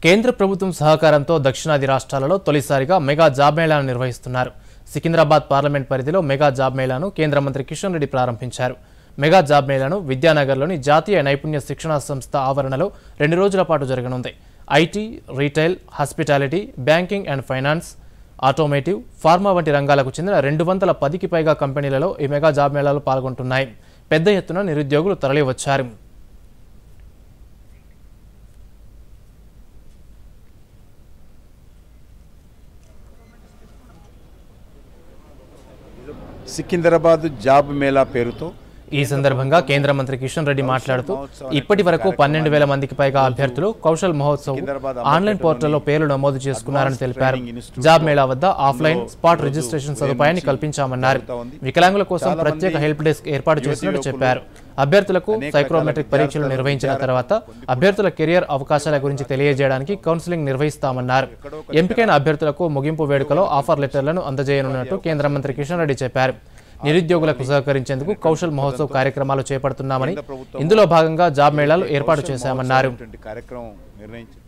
కేంద్ర ప్రభుత్వం సహకారంతో దక్షిణాది రాష్ట్రాలలో తొలిసారిగా మెగా జాబ్ మేళాను నిర్వహిస్తున్నారు సికింద్రాబాద్ పార్లమెంట్ పరిధిలో మెగా జాబ్ మేళాను కేంద్ర మంత్రి కిషన్ రెడ్డి ప్రారంభించారు మెగా జాబ్ మేళాను విద్యానగర్లోని జాతీయ నైపుణ్య శిక్షణా సంస్థ ఆవరణలో రెండు రోజుల పాటు జరగనుంది IT retail hospitality banking and finance automotive pharma వంటి రంగాలకు చెందిన రెండు వందల పదికి పైగా కంపెనీలలో ఈ మెగా జాబ్ మేళాలో పాల్గొంటున్నాయి పెద్ద ఎత్తున నిరుద్యోగులు తరలివచ్చారు సికింద్రాబాద్ జాబ్ మేళా పేరుతో ఈ సందర్భంగా కేంద్ర మంత్రి కిషన్ రెడ్డి మాట్లాడుతూ ఇప్పటి వరకు పన్నెండు వేల మందికి పైగా అభ్యర్థులు కౌశల్ మహోత్సవ్ ఆన్లైన్ పోర్టల్లో పేర్లు నమోదు చేసుకున్నారని తెలిపారు జాబ్ మేళా వద్ద ఆఫ్లైన్ స్పాట్ రిజిస్ట్రేషన్ సదుపాయాన్ని కల్పించామన్నారు వికలాంగుల కోసం ప్రత్యేక హెల్ప్ డెస్క్ ఏర్పాటు చేసినట్టు చెప్పారు అభ్యర్థులకు సైక్రోమెట్రిక్ పరీక్షలు నిర్వహించిన తర్వాత అభ్యర్థుల కెరియర్ అవకాశాల గురించి తెలియజేయడానికి కౌన్సిలింగ్ నిర్వహిస్తామన్నారు ఎంపికైన అభ్యర్థులకు ముగింపు వేడుకలో ఆఫర్ లెటర్లను అందజేయనున్నట్టు కేంద్ర మంత్రి కిషన్ రెడ్డి చెప్పారు నిరుద్యోగులకు సహకరించేందుకు కౌశల్ మహోత్సవ్ కార్యక్రమాలు చేపడుతున్నామని ఇందులో భాగంగా జాబ్ మేళాలు ఏర్పాటు చేశామన్నారు కార్యక్రమం నిర్ణయించి